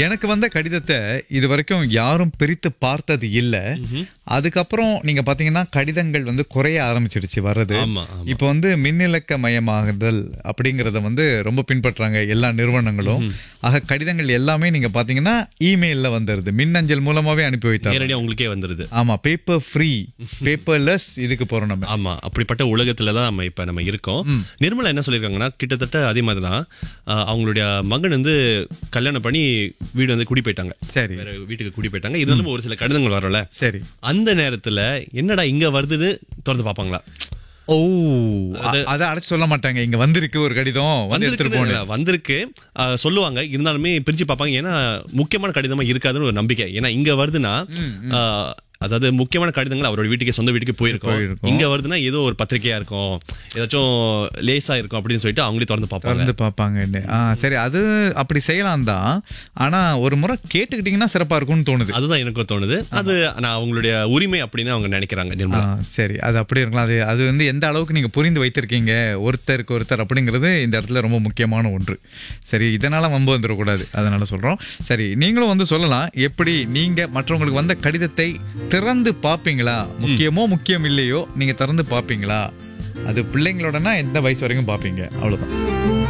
எனக்கு வந்த கடிதத்தை இது வரைக்கும் யாரும் பிரித்து பார்த்தது இல்ல அதுக்கப்புறம் நீங்க பாத்தீங்கன்னா கடிதங்கள் வந்து குறைய ஆரம்பிச்சிடுச்சு வர்றது ஆமா ஆமா இப்போ வந்து மின்னிலக்க மயமாகுதல் அப்படிங்கறத வந்து ரொம்ப பின்பற்றாங்க எல்லா நிறுவனங்களும் ஆக கடிதங்கள் எல்லாமே நீங்க பாத்தீங்கன்னா இமெயில்ல வந்துருது மின்னஞ்சல் மூலமாவே அனுப்பி வைத்தாங்க நேரடியா உங்களுக்கே வந்துருது ஆமா பேப்பர் ஃப்ரீ பேப்பர்லெஸ் இதுக்கு போறோம் நம்ம ஆமா அப்படிப்பட்ட உலகத்துல தான் நம்ம இப்ப நம்ம இருக்கோம் நிர்மலா என்ன சொல்லிருக்காங்கன்னா கிட்டத்தட்ட அதே மாதிரி தான் ஆஹ், அவங்களுடைய மகன் வந்து கல்யாணம் பண்ணி வீடு வந்து குடி போயிட்டாங்க சரி வேற வீட்டுக்கு குடி போயிட்டாங்க இருந்தாலும் ஒரு சில கடிதங்கள் வரல சரி அந்த நேரத்துல என்னடா இங்க வருதுன்னு திறந்து பாப்பாங்களா ஓ அ- அத அழைச்சு சொல்ல மாட்டாங்க இங்க வந்திருக்கு ஒரு கடிதம் வந்து எடுத்துட்டு போனேன் வந்திருக்கு வந்திருக்கு ஆஹ், சொல்லுவாங்க இருந்தாலுமே பிரிச்சு பார்ப்பாங்க ஏன்னா முக்கியமான கடிதமா இருக்காதுன்னு ஒரு நம்பிக்கை ஏன்னா இங்க வருதுன்னா ஆஹ், அதாவது முக்கியமான கடிதங்கள் அவரோட வீட்டுக்கு சொந்த வீட்டுக்கு போயிருக்கோம் போயிருக்கும். இங்க வருதுன்னா ஏதோ ஒரு பத்திரிக்கையா இருக்கும் ஏதாச்சும் லேசா இருக்கும் அப்படின்னு சொல்லிட்டு அவங்களே திறந்து பார்ப்பாங்க திறந்து பார்ப்பாங்கன்னு ஆ சரி அது அப்படி செய்யலாம் தான் ஆனா ஒரு முறை கேட்டுக்கிட்டீங்கன்னா சிறப்பா இருக்கும்னு தோணுது அதுதான் எனக்கும் தோணுது அது நான் அவங்களுடைய உரிமை அப்படின்னு அவங்க நினைக்கிறாங்க ஆ, நிர்மலா சரி அது அப்படி இருக்கலாம் அது அது வந்து எந்த அளவுக்கு நீங்க புரிந்து வைத்திருக்கீங்க ஒருத்தருக்கு ஒருத்தர் அப்படிங்கிறது இந்த இடத்துல ரொம்ப முக்கியமான ஒன்று சரி இதனால வம்பு வந்துடக்கூடாது அதனால சொல்றோம் சரி நீங்களும் வந்து சொல்லலாம் எப்படி நீங்க மற்றவங்களுக்கு வந்த கடிதத்தை திறந்து பார்ப்பீங்களா முக்கியமோ முக்கியம் இல்லையோ நீங்க திறந்து பார்ப்பீங்களா அது பிள்ளைங்களோடனா எந்த வயசு வரைக்கும் பார்ப்பீங்க அவ்வளவுதான்